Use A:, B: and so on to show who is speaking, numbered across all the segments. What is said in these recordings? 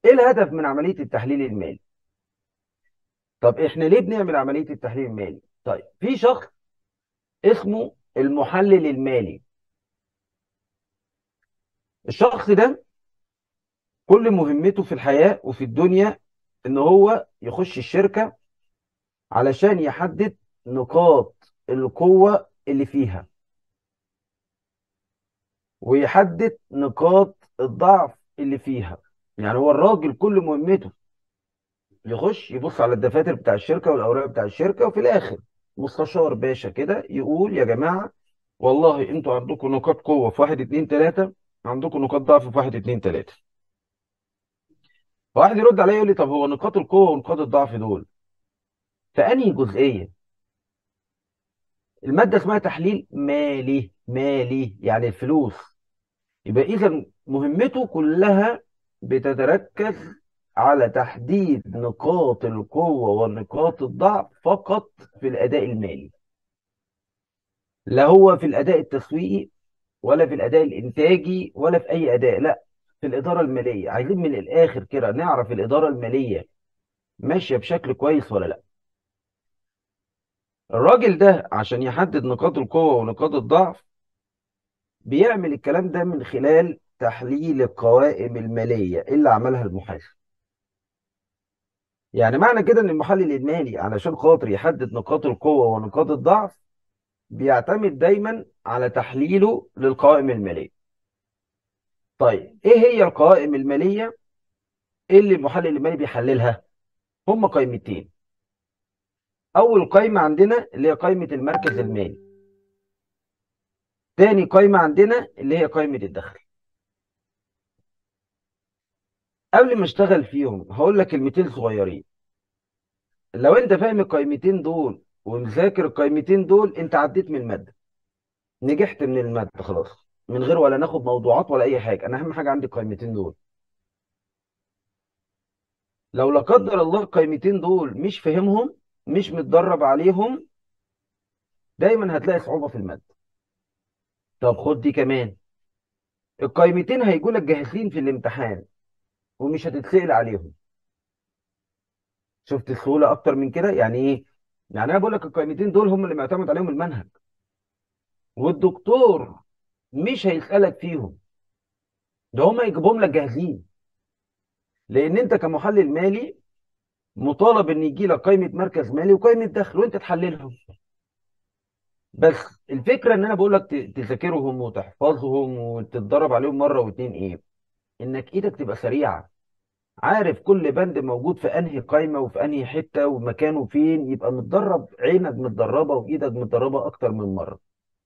A: ايه الهدف من عمليه التحليل المالي طب احنا ليه بنعمل عمليه التحليل المالي طيب في شخص اسمه المحلل المالي الشخص ده كل مهمته في الحياه وفي الدنيا ان هو يخش الشركه علشان يحدد نقاط القوه اللي فيها ويحدد نقاط الضعف اللي فيها يعني هو الراجل كل مهمته يخش يبص على الدفاتر بتاع الشركه والاوراق بتاع الشركه وفي الاخر مستشار باشا كده يقول يا جماعه والله انتوا عندكم نقاط قوه في 1 2 3 عندكم نقاط ضعف في 1 2 3 فواحد يرد عليا يقول لي طب هو نقاط القوه ونقاط الضعف دول في انهي جزئيه الماده اسمها تحليل مالي مالي يعني الفلوس يبقى اذا مهمته كلها بتتركز على تحديد نقاط القوة ونقاط الضعف فقط في الأداء المالي لا هو في الأداء التسويقي ولا في الأداء الإنتاجي ولا في أي أداء لا في الإدارة المالية عايزين من الآخر كده نعرف الإدارة المالية ماشية بشكل كويس ولا لا الراجل ده عشان يحدد نقاط القوة ونقاط الضعف بيعمل الكلام ده من خلال تحليل القوائم المالية اللي عملها المحاسب يعني معنى كده ان المحلل المالي علشان خاطر يحدد نقاط القوة ونقاط الضعف بيعتمد دايما على تحليله للقوائم المالية طيب ايه هي القوائم المالية اللي المحلل المالي بيحللها هم قائمتين اول قائمة عندنا اللي هي قائمة المركز المالي تاني قائمة عندنا اللي هي قائمة الدخل قبل ما اشتغل فيهم هقول لك كلمتين صغيرين لو انت فاهم القائمتين دول ومذاكر القائمتين دول انت عديت من الماده نجحت من الماده خلاص من غير ولا ناخد موضوعات ولا اي حاجه انا اهم حاجه عندي القائمتين دول لو لا قدر الله القائمتين دول مش فاهمهم مش متدرب عليهم دايما هتلاقي صعوبه في الماده طب خد دي كمان القائمتين هيجوا لك جاهزين في الامتحان ومش هتتسأل عليهم شفت السهوله اكتر من كده يعني ايه يعني انا بقول لك القائمتين دول هم اللي معتمد عليهم المنهج والدكتور مش هيسألك فيهم ده هم يجيبهم لك جاهزين لان انت كمحلل مالي مطالب ان يجي لك قائمه مركز مالي وقائمه دخل وانت تحللهم بس الفكره ان انا بقول لك ت- تذاكرهم وتحفظهم وتتدرب عليهم مره واتنين ايه انك ايدك تبقى سريعه عارف كل بند موجود في انهي قائمه وفي انهي حته ومكانه فين يبقى متدرب عينك متدربه وايدك متدربه اكتر من مره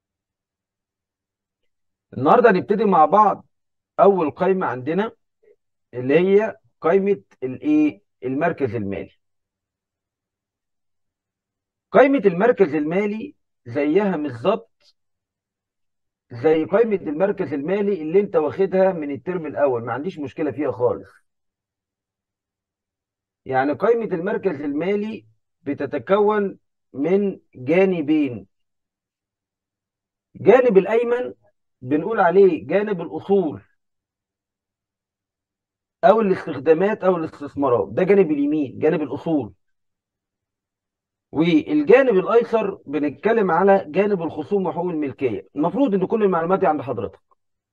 A: النهارده هنبتدي مع بعض اول قائمه عندنا اللي هي قائمه الايه المركز المالي قائمه المركز المالي زيها بالظبط زي قائمه المركز المالي اللي انت واخدها من الترم الاول ما عنديش مشكله فيها خالص يعني قائمه المركز المالي بتتكون من جانبين جانب الايمن بنقول عليه جانب الاصول او الاستخدامات او الاستثمارات ده جانب اليمين جانب الاصول والجانب الايسر بنتكلم على جانب الخصوم وحقوق الملكيه المفروض ان كل المعلومات دي عند حضرتك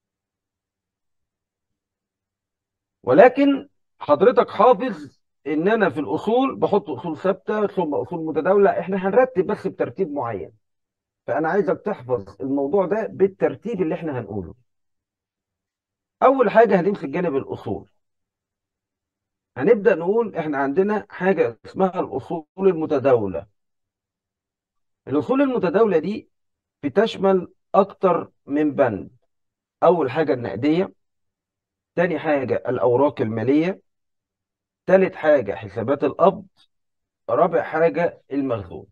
A: ولكن حضرتك حافظ ان انا في الاصول بحط اصول ثابته ثم اصول متداوله احنا هنرتب بس بترتيب معين فانا عايزك تحفظ الموضوع ده بالترتيب اللي احنا هنقوله اول حاجه هنمسك جانب الاصول هنبدا نقول احنا عندنا حاجه اسمها الاصول المتداوله الاصول المتداوله دي بتشمل اكتر من بند اول حاجه النقديه تاني حاجه الاوراق الماليه تالت حاجه حسابات القبض رابع حاجه المخزون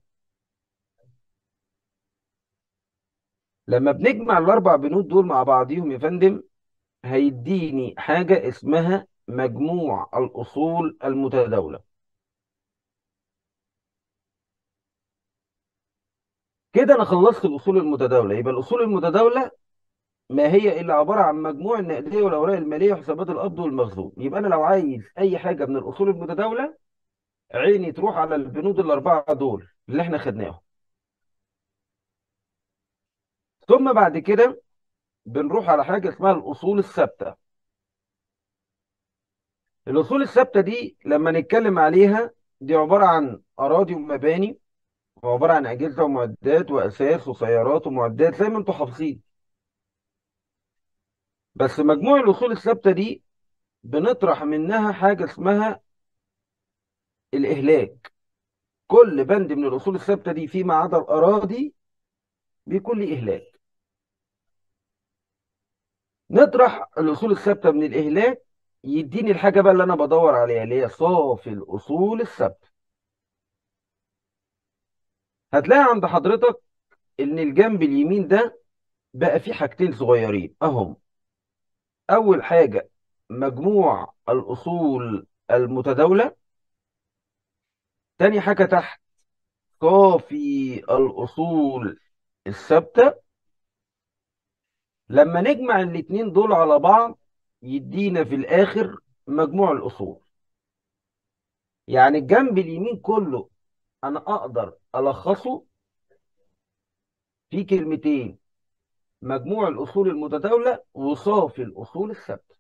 A: لما بنجمع الاربع بنود دول مع بعضيهم يا فندم هيديني حاجه اسمها مجموع الاصول المتداوله كده انا خلصت الاصول المتداوله يبقى الاصول المتداوله ما هي الا عباره عن مجموع النقديه والاوراق الماليه وحسابات القبض والمخزون يبقى انا لو عايز اي حاجه من الاصول المتداوله عيني تروح على البنود الاربعه دول اللي احنا خدناهم ثم بعد كده بنروح على حاجه اسمها الاصول الثابته الاصول الثابته دي لما نتكلم عليها دي عباره عن اراضي ومباني وعباره عن اجهزه ومعدات واساس وسيارات ومعدات زي ما انتم حافظين بس مجموع الاصول الثابته دي بنطرح منها حاجه اسمها الاهلاك كل بند من الاصول الثابته دي فيما عدا الاراضي بيكون ليه اهلاك نطرح الاصول الثابته من الاهلاك يديني الحاجه بقى اللي انا بدور عليها اللي هي صافي الاصول الثابته هتلاقي عند حضرتك ان الجنب اليمين ده بقى فيه حاجتين صغيرين اهم اول حاجه مجموع الاصول المتداوله تاني حاجه تحت صافي الاصول الثابته لما نجمع الاتنين دول على بعض يدينا في الاخر مجموع الاصول يعني الجنب اليمين كله انا اقدر الخصه في كلمتين مجموع الاصول المتداوله وصافي الاصول الثابته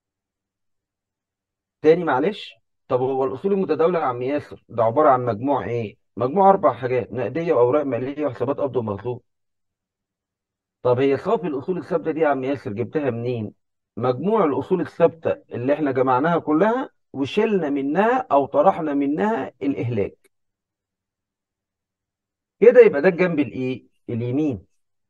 A: تاني معلش طب هو الاصول المتداوله يا عم ياسر ده عباره عن مجموع ايه مجموع اربع حاجات نقديه واوراق ماليه وحسابات قبض ومخزون طب هي صافي الاصول الثابته دي يا عم ياسر جبتها منين مجموع الاصول الثابته اللي احنا جمعناها كلها وشلنا منها او طرحنا منها الاهلاك كده يبقى ده الجنب الايه اليمين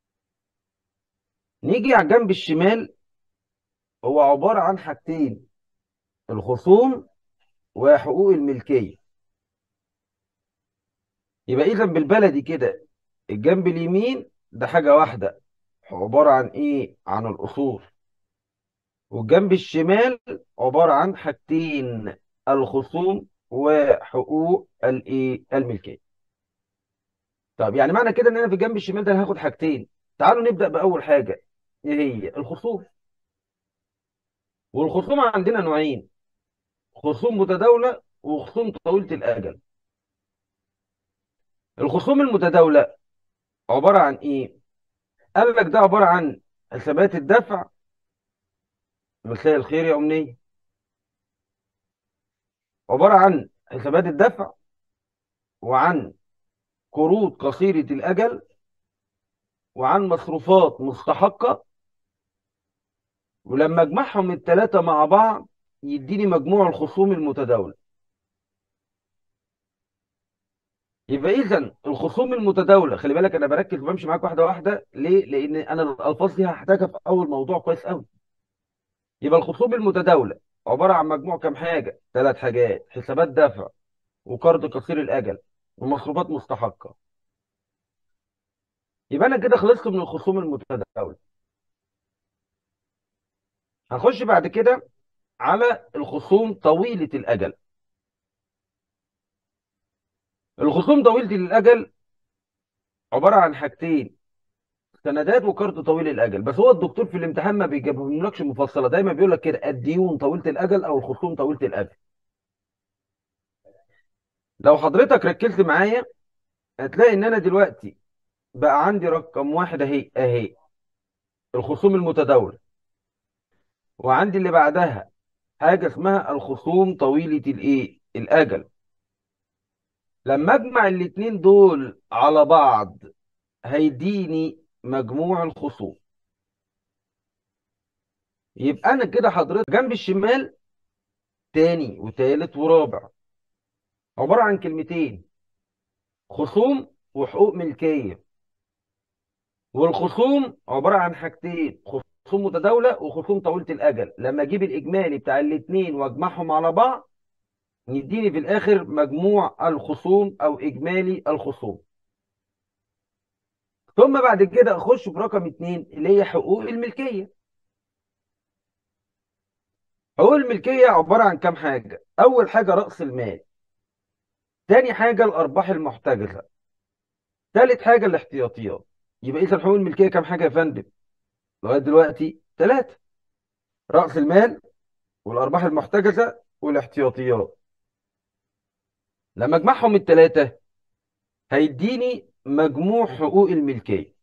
A: نيجي على الجنب الشمال هو عباره عن حاجتين الخصوم وحقوق الملكيه يبقى اذا بالبلدي كده الجنب اليمين ده حاجه واحده عباره عن ايه عن الاصول والجنب الشمال عباره عن حاجتين الخصوم وحقوق الايه الملكيه طب يعني معنى كده ان انا في الجنب الشمال ده هاخد حاجتين تعالوا نبدا باول حاجه ايه هي الخصوم والخصوم عندنا نوعين خصوم متداوله وخصوم طويله الاجل الخصوم المتداوله عباره عن ايه قال لك ده عباره عن حسابات الدفع مساء الخير يا امنيه عباره عن حسابات الدفع وعن قروض قصيره الاجل وعن مصروفات مستحقه ولما اجمعهم الثلاثه مع بعض يديني مجموع الخصوم المتداوله يبقى اذا الخصوم المتداوله خلي بالك انا بركز وبمشي معاك واحده واحده ليه لان انا الالفاظ دي هحتاجها في اول موضوع كويس قوي يبقى الخصوم المتداوله عباره عن مجموع كام حاجه ثلاث حاجات حسابات دفع وقرض قصير الاجل ومصروفات مستحقه يبقى انا كده خلصت من الخصوم المتداوله هخش بعد كده على الخصوم طويله الاجل الخصوم طويله الاجل عباره عن حاجتين سندات وقرض طويل الاجل بس هو الدكتور في الامتحان ما بيجيبهملكش مفصله دايما بيقول لك كده الديون طويله الاجل او الخصوم طويله الاجل لو حضرتك ركزت معايا هتلاقي ان انا دلوقتي بقى عندي رقم واحد اهي اهي الخصوم المتداوله وعندي اللي بعدها حاجه اسمها الخصوم طويله الايه الاجل لما اجمع الاتنين دول على بعض هيديني مجموع الخصوم يبقى انا كده حضرتك جنب الشمال تاني وتالت ورابع عباره عن كلمتين خصوم وحقوق ملكيه والخصوم عباره عن حاجتين خصوم متداوله وخصوم طويله الاجل لما اجيب الاجمالي بتاع الاثنين واجمعهم على بعض يديني في الاخر مجموع الخصوم او اجمالي الخصوم ثم بعد كده اخش في رقم اتنين اللي هي حقوق الملكيه حقوق الملكيه عباره عن كام حاجه اول حاجه راس المال تاني حاجه الارباح المحتجزه تالت حاجه الاحتياطيات يبقى اذا حقوق الملكيه كام حاجه يا فندم لغايه دلوقتي ثلاثه راس المال والارباح المحتجزه والاحتياطيات لما اجمعهم الثلاثه هيديني مجموع حقوق الملكيه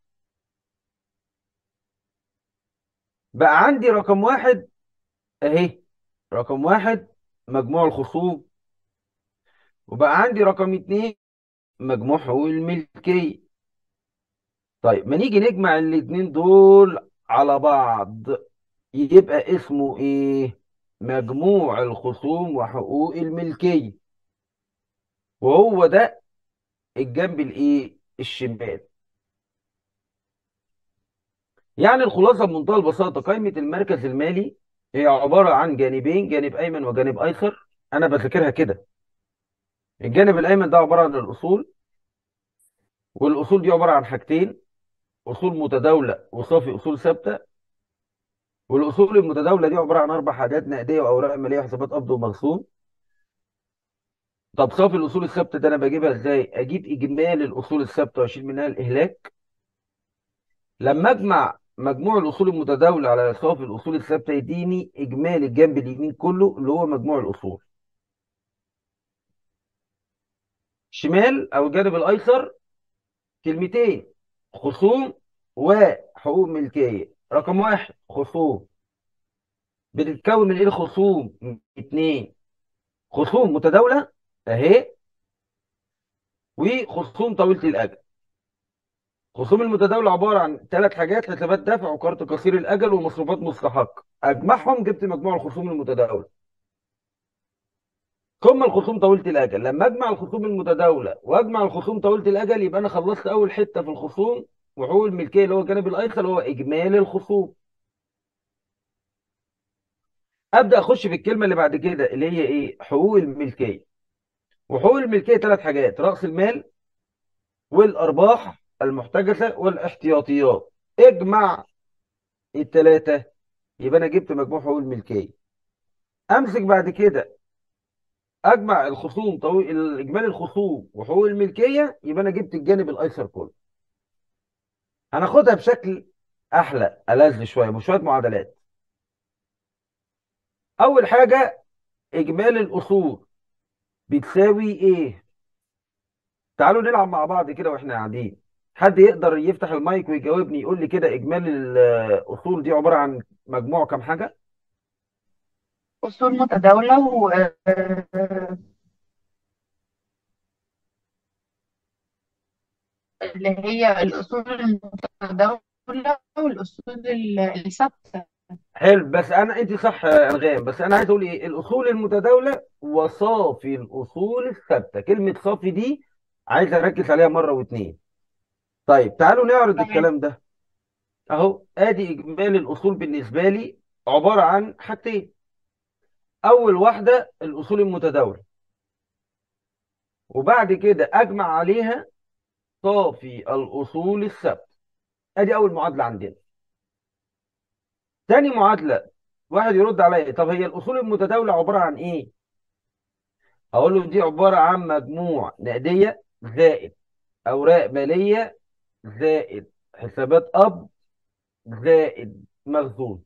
A: بقى عندي رقم واحد اهي رقم واحد مجموع الخصوم وبقى عندي رقم اتنين مجموع حقوق الملكيه طيب ما نيجي نجمع الاتنين دول على بعض يبقى اسمه ايه مجموع الخصوم وحقوق الملكية وهو ده الجنب الايه الشمال يعني الخلاصة بمنتهى البساطة قائمة المركز المالي هي عبارة عن جانبين جانب أيمن وجانب أيسر أنا بذاكرها كده الجانب الأيمن ده عبارة عن الأصول والأصول دي عبارة عن حاجتين أصول متداولة وصافي أصول ثابتة والأصول المتداولة دي عبارة عن أربع حاجات نقدية وأوراق مالية وحسابات قبض ومخزون طب صافي الأصول الثابتة ده أنا بجيبها إزاي؟ أجيب إجمالي الأصول الثابتة وأشيل منها الإهلاك لما أجمع مجموع الأصول المتداولة على صافي الأصول الثابتة يديني إجمالي الجنب اليمين كله اللي هو مجموع الأصول شمال أو الجانب الأيسر كلمتين خصوم وحقوق ملكية رقم واحد خصوم بتتكون من ايه الخصوم؟ من اتنين خصوم متداولة اهي وخصوم طويلة الأجل خصوم المتداولة عبارة عن ثلاث حاجات حسابات دفع وكارت قصير الأجل ومصروفات مستحقة أجمعهم جبت مجموع الخصوم المتداولة ثم الخصوم طويلة الأجل لما أجمع الخصوم المتداولة وأجمع الخصوم طويلة الأجل يبقى أنا خلصت أول حتة في الخصوم وحقوق الملكية اللي هو الجانب الأيسر اللي هو إجمالي الخصوم ابدا اخش في الكلمه اللي بعد كده اللي هي ايه حقوق الملكيه وحقوق الملكيه ثلاث حاجات راس المال والارباح المحتجزه والاحتياطيات اجمع الثلاثه يبقى انا جبت مجموع حقوق الملكيه امسك بعد كده اجمع الخصوم طويل اجمالي الخصوم وحقوق الملكيه يبقى انا جبت الجانب الايسر كله هناخدها بشكل احلى ألذ شويه بشويه معادلات اول حاجه اجمالي الاصول بتساوي ايه تعالوا نلعب مع بعض كده واحنا قاعدين حد يقدر يفتح المايك ويجاوبني يقول لي كده اجمالي الاصول دي عباره عن مجموع كام حاجه
B: أصول متداولة و اللي هي الأصول المتداولة والأصول ال- الثابتة
A: حلو بس انا انت صح يا انغام بس انا عايز اقول ايه الاصول المتداوله وصافي الاصول الثابته كلمه صافي دي عايز اركز عليها مره واتنين طيب تعالوا نعرض
B: تمام
A: الكلام ده اهو ادي اجمالي الاصول بالنسبه لي عباره عن حاجتين اول واحده الاصول المتداوله وبعد كده اجمع عليها صافي الاصول الثابته ادي اول معادله عندنا تاني معادله واحد يرد عليا طب هي الاصول المتداوله عباره عن ايه اقول له دي عباره عن مجموع نقديه زائد اوراق ماليه زائد حسابات قبض زائد مخزون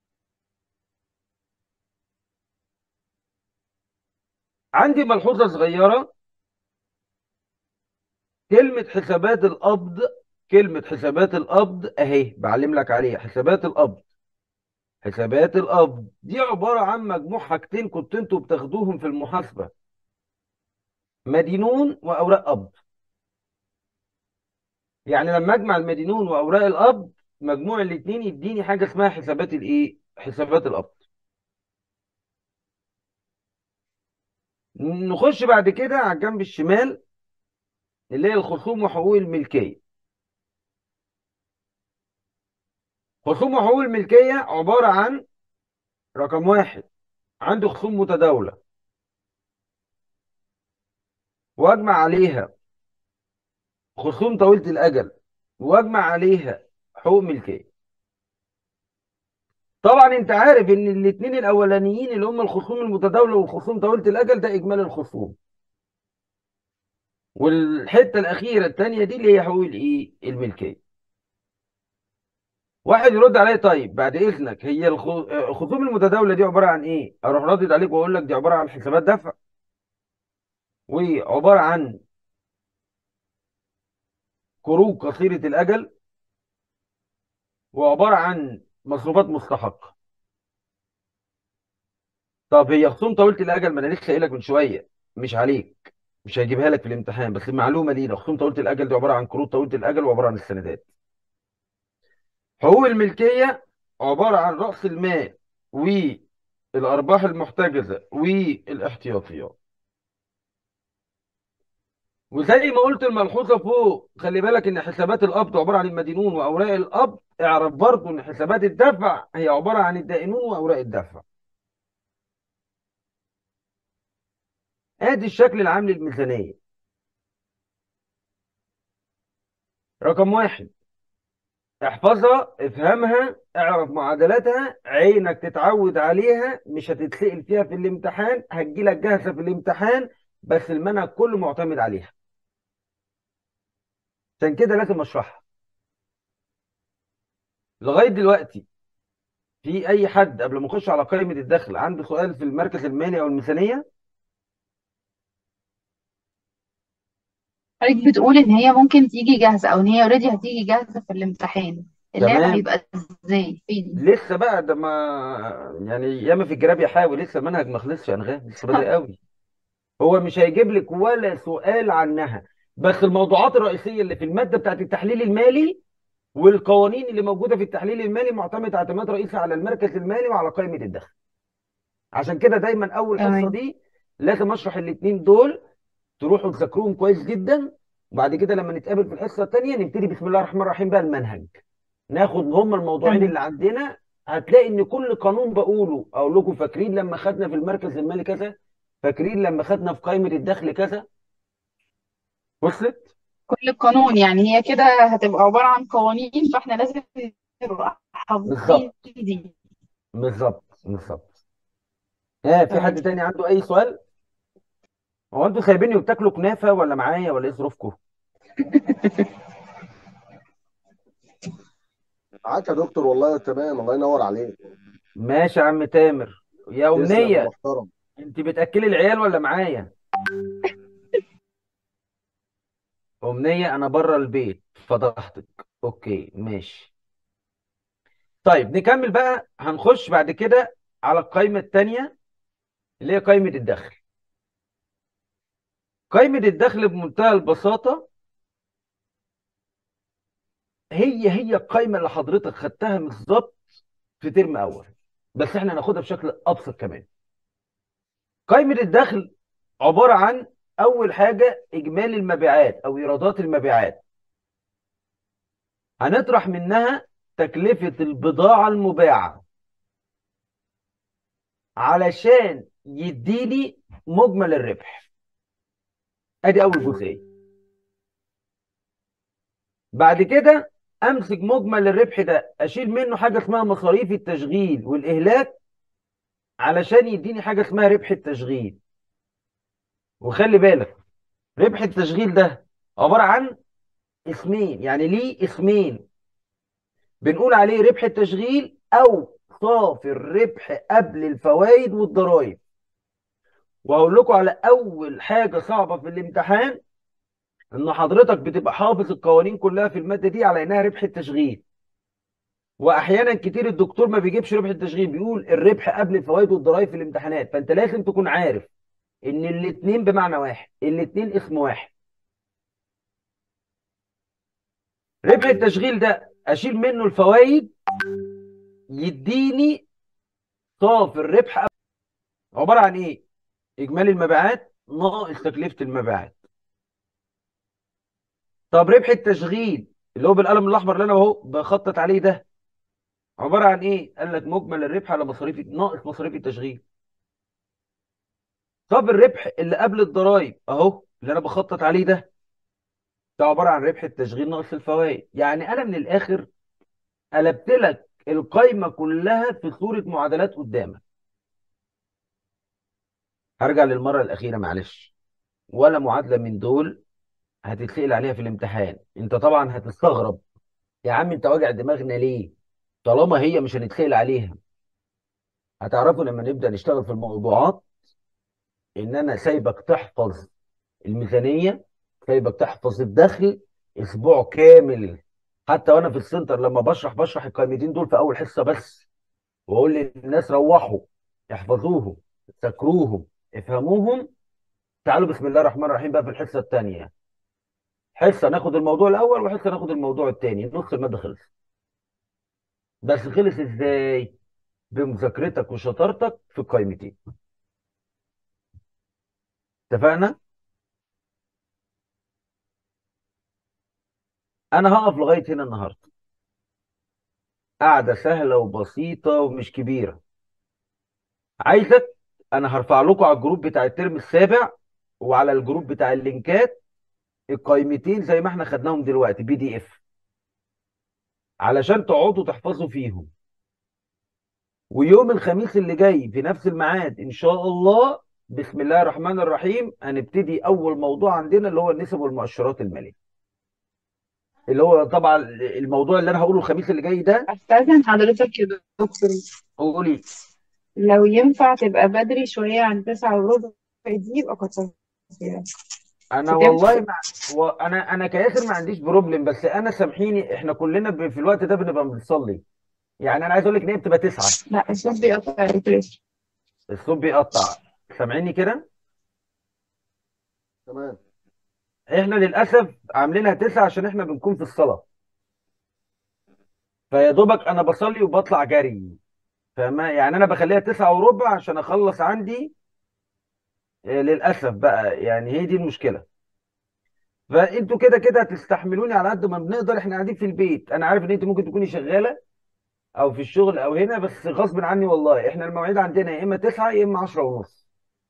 A: عندي ملحوظه صغيره كلمه حسابات القبض كلمه حسابات القبض اهي بعلم لك عليها حسابات القبض حسابات القبض دي عباره عن مجموع حاجتين كنت انتوا بتاخدوهم في المحاسبه مدينون واوراق قبض يعني لما اجمع المدينون واوراق القبض مجموع الاثنين يديني حاجه اسمها حسابات الايه حسابات القبض نخش بعد كده على الجنب الشمال اللي هي الخصوم وحقوق الملكيه خصوم وحقوق الملكيه عباره عن رقم واحد عندي خصوم متداوله واجمع عليها خصوم طويله الاجل واجمع عليها حقوق ملكيه طبعا انت عارف ان الاثنين الاولانيين اللي هم الخصوم المتداوله والخصوم طويله الاجل ده اجمالي الخصوم والحته الاخيره الثانيه دي اللي هي حقوق الايه الملكيه واحد يرد عليا طيب بعد اذنك هي الخ- الخصوم المتداوله دي عباره عن ايه اروح ردد عليك واقول لك دي عباره عن حسابات دفع وعباره عن قروض قصيره الاجل وعباره عن مصروفات مستحقه طب هي خصوم طويله الاجل ما انا لسه قايل لك من شويه مش عليك مش هجيبها لك في الامتحان بس المعلومه لينا خصوم طويله الاجل دي عباره عن قروض طويله الاجل وعباره عن السندات حقوق الملكيه عباره عن راس المال والارباح المحتجزه والاحتياطيات وزي ما قلت الملحوظه فوق خلي بالك ان حسابات القبض عباره عن المدينون واوراق القبض اعرف برضو ان حسابات الدفع هي عباره عن الدائنون واوراق الدفع ادي الشكل العام للميزانيه رقم واحد احفظها افهمها اعرف معادلاتها عينك تتعود عليها مش هتتسأل فيها في الامتحان هتجيلك جاهزه في الامتحان بس المنهج كله معتمد عليها عشان كده لازم اشرحها لغايه دلوقتي في اي حد قبل ما نخش على قائمه الدخل عنده سؤال في المركز المالي او الميزانيه
B: حضرتك بتقول ان هي ممكن تيجي جاهزة او ان هي اوريدي هتيجي جاهزة في الامتحان اللعب
A: تمام
B: هيبقى ازاي فين
A: لسه بقى ده ما يعني ياما في الجراب يحاول لسه المنهج ما خلصش يا انغام لسه بدري قوي هو مش هيجيب لك ولا سؤال عنها بس الموضوعات الرئيسيه اللي في الماده بتاعت التحليل المالي والقوانين اللي موجوده في التحليل المالي معتمده اعتماد رئيسي على المركز المالي وعلى قائمه الدخل عشان كده دايما اول حصه
B: تمام
A: دي لازم اشرح الاثنين دول تروحوا تذاكروهم كويس جدا وبعد كده لما نتقابل في الحصه الثانيه نبتدي بسم الله الرحمن الرحيم بقى المنهج ناخد هم الموضوعين
B: تمام
A: اللي عندنا هتلاقي ان كل قانون بقوله اقول لكم فاكرين لما خدنا في المركز المالي كذا فاكرين لما خدنا في قائمه الدخل كذا وصلت
B: كل قانون يعني هي كده هتبقى عبارة عن قوانين فاحنا لازم نبقى حافظين
A: بالظبط
B: دي
A: بالظبط بالظبط ها في حد
B: تمام
A: تاني عنده اي سؤال هو انتوا سايبيني وبتاكلوا كنافه ولا معايا ولا ايه ظروفكم
C: معاك يا دكتور والله تمام الله ينور عليك
A: ماشي يا عم تامر يا
C: تسلم يا
A: امنيه
C: محترم
A: انت بتاكلي العيال ولا معايا امنيه انا بره البيت فضحتك اوكي ماشي طيب نكمل بقى هنخش بعد كده على القائمه الثانيه اللي هي قائمه الدخل قائمه الدخل بمنتهى البساطه هي هي القائمه اللي حضرتك خدتها بالظبط في ترم اول بس احنا هناخدها بشكل ابسط كمان قائمه الدخل عباره عن اول حاجه اجمالي المبيعات او ايرادات المبيعات هنطرح منها تكلفه البضاعه المباعه علشان يديني مجمل الربح ادي اول جزئيه بعد كده امسك مجمل الربح ده اشيل منه حاجه اسمها مصاريف التشغيل والاهلاك علشان يديني حاجه اسمها ربح التشغيل وخلي بالك ربح التشغيل ده عباره عن اسمين يعني ليه اسمين بنقول عليه ربح التشغيل او صافي الربح قبل الفوائد والضرائب وهقول لكم على اول حاجه صعبه في الامتحان ان حضرتك بتبقى حافظ القوانين كلها في الماده دي على انها ربح التشغيل واحيانا كتير الدكتور ما بيجيبش ربح التشغيل بيقول الربح قبل الفوائد والضرائب في الامتحانات فانت لازم تكون عارف ان الاثنين بمعنى واحد الاثنين اسم واحد ربح التشغيل ده اشيل منه الفوائد يديني صافي الربح عباره عن ايه اجمالي المبيعات ناقص تكلفه المبيعات طب ربح التشغيل اللي هو بالقلم الاحمر اللي انا اهو بخطط عليه ده عباره عن ايه قال لك مجمل الربح على مصاريف ناقص مصاريف التشغيل طب الربح اللي قبل الضرايب اهو اللي انا بخطط عليه ده ده عباره عن ربح التشغيل ناقص الفوائد يعني انا من الاخر قلبت لك القايمه كلها في صوره معادلات قدامك هرجع للمره الاخيره معلش ولا معادله من دول هتتسأل عليها في الامتحان انت طبعا هتستغرب يا عم انت واجع دماغنا ليه طالما هي مش هنتسأل عليها هتعرفوا لما نبدأ نشتغل في الموضوعات ان انا سايبك تحفظ الميزانية سايبك تحفظ الدخل اسبوع كامل حتى وانا في السنتر لما بشرح بشرح القائمتين دول في اول حصة بس واقول للناس روحوا احفظوهم ذاكروهم افهموهم تعالوا بسم الله الرحمن الرحيم بقى في الحصة الثانية حصة ناخد الموضوع الاول وحصة ناخد الموضوع الثاني نص المادة خلص بس خلص ازاي بمذاكرتك وشطارتك في القائمتين اتفقنا انا هقف لغايه هنا النهارده قاعده سهله وبسيطه ومش كبيره عايزك انا هرفع لكم على الجروب بتاع الترم السابع وعلى الجروب بتاع اللينكات القائمتين زي ما احنا خدناهم دلوقتي بي دي اف علشان تقعدوا تحفظوا فيهم ويوم الخميس اللي جاي في نفس الميعاد ان شاء الله بسم الله الرحمن الرحيم هنبتدي اول موضوع عندنا اللي هو النسب والمؤشرات الماليه اللي هو طبعا الموضوع اللي انا هقوله الخميس اللي جاي ده
B: أستاذن حضرتك يا دكتور
A: قولي
B: لو ينفع تبقى بدري شوية عن تسعة وربع دي يبقى كتر خيرك
A: انا
B: بتنفع؟
A: والله ما و... انا انا كياسر ما عنديش بروبلم بس انا سامحيني احنا كلنا ب... في الوقت ده بنبقى بنصلي يعني انا عايز اقول لك ان هي بتبقى تسعة
B: لا الصوت بيقطع ريفريش
A: الصوت بيقطع سامعيني كده
C: تمام
A: احنا للاسف عاملينها تسعة عشان احنا بنكون في الصلاة فيا دوبك انا بصلي وبطلع جري فما يعني انا بخليها تسعة وربع عشان اخلص عندي آه، للاسف بقى يعني هي دي المشكلة فانتوا كده كده هتستحملوني على قد ما بنقدر احنا قاعدين في البيت انا عارف ان انت ممكن تكوني شغالة او في الشغل او هنا بس غصب عني والله احنا المواعيد عندنا يا اما 9 يا اما 10 ونص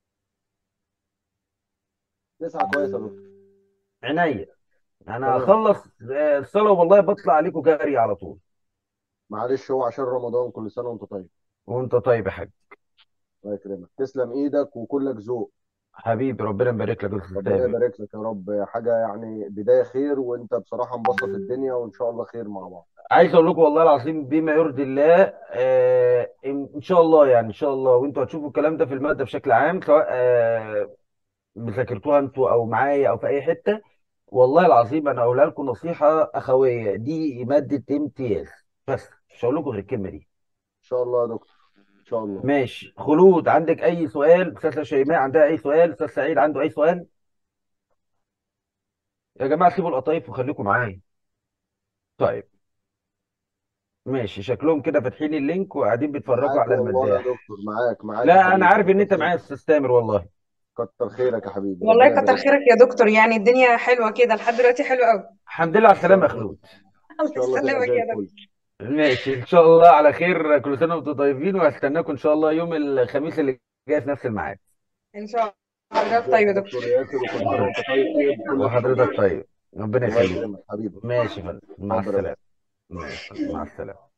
C: تسعة كويسة يا دكتور
A: عينيا انا
C: تمام
A: اخلص آه، الصلاة والله بطلع عليكم جري على طول
C: معلش هو عشان رمضان كل سنة وانت طيب
A: وانت طيب يا حاج
C: الله يكرمك تسلم ايدك وكلك ذوق
A: حبيبي ربنا يبارك لك يا استاذ
C: ربنا
A: تامر
C: يبارك لك يا رب حاجة يعني بداية خير وانت بصراحة مبسط الدنيا وان شاء الله خير مع بعض
A: عايز اقول لكم والله العظيم بما يرضي الله آه ان إن شاء الله يعني ان شاء الله وانتوا هتشوفوا الكلام ده في المادة بشكل عام سواء آه ذاكرتوها انتوا او معايا او في اي حتة والله العظيم انا اقولها لكم نصيحة اخوية دي مادة امتياز بس مش هقول لكم غير الكلمة دي
C: ان شاء الله يا دكتور ان شاء الله
A: ماشي خلود عندك اي سؤال استاذه شيماء عندها اي سؤال استاذ سعيد عنده اي سؤال يا جماعه سيبوا القطايف وخليكم معايا طيب ماشي شكلهم كده فاتحين اللينك وقاعدين بيتفرجوا
C: معاك
A: على
C: والله يا
A: المداح
C: دكتور معاك معاك يا
A: لا انا
C: حبيبي
A: عارف ان
C: كتر
A: انت معايا يا
C: خيرك
A: استاذ تامر والله
C: كتر خيرك يا حبيبي
D: والله
C: ربنا
D: كتر
C: يبارك لك
D: خيرك يا دكتور يعني الدنيا حلوة كده لحد دلوقتي حلوة قوي
A: الحمد لله على
C: ان شاء
A: السلامه يا
C: الله
A: خلود
C: ان
D: الله
C: شاء الله تبقى
D: يسلمك
C: زي
D: يا دكتور
C: الفل
A: ماشي ان شاء الله على خير كل سنه وانتم طيبين وهستناكم ان شاء الله يوم الخميس اللي جاي في نفس الميعاد
D: ان شاء الله حضرتك
C: ازيك
D: طيب
C: يا
D: يا
C: دكتور
D: دكتور
C: ياسر وكل سنة وانت طيب كل
A: وحضرتك
C: الطيب
A: طيب ربنا
C: الله
A: يخليك
C: يكرمك حبيبي
A: ماشي يا فندم مع
C: ربنا
A: السلامه
C: يبارك
A: ماشي مع السلامه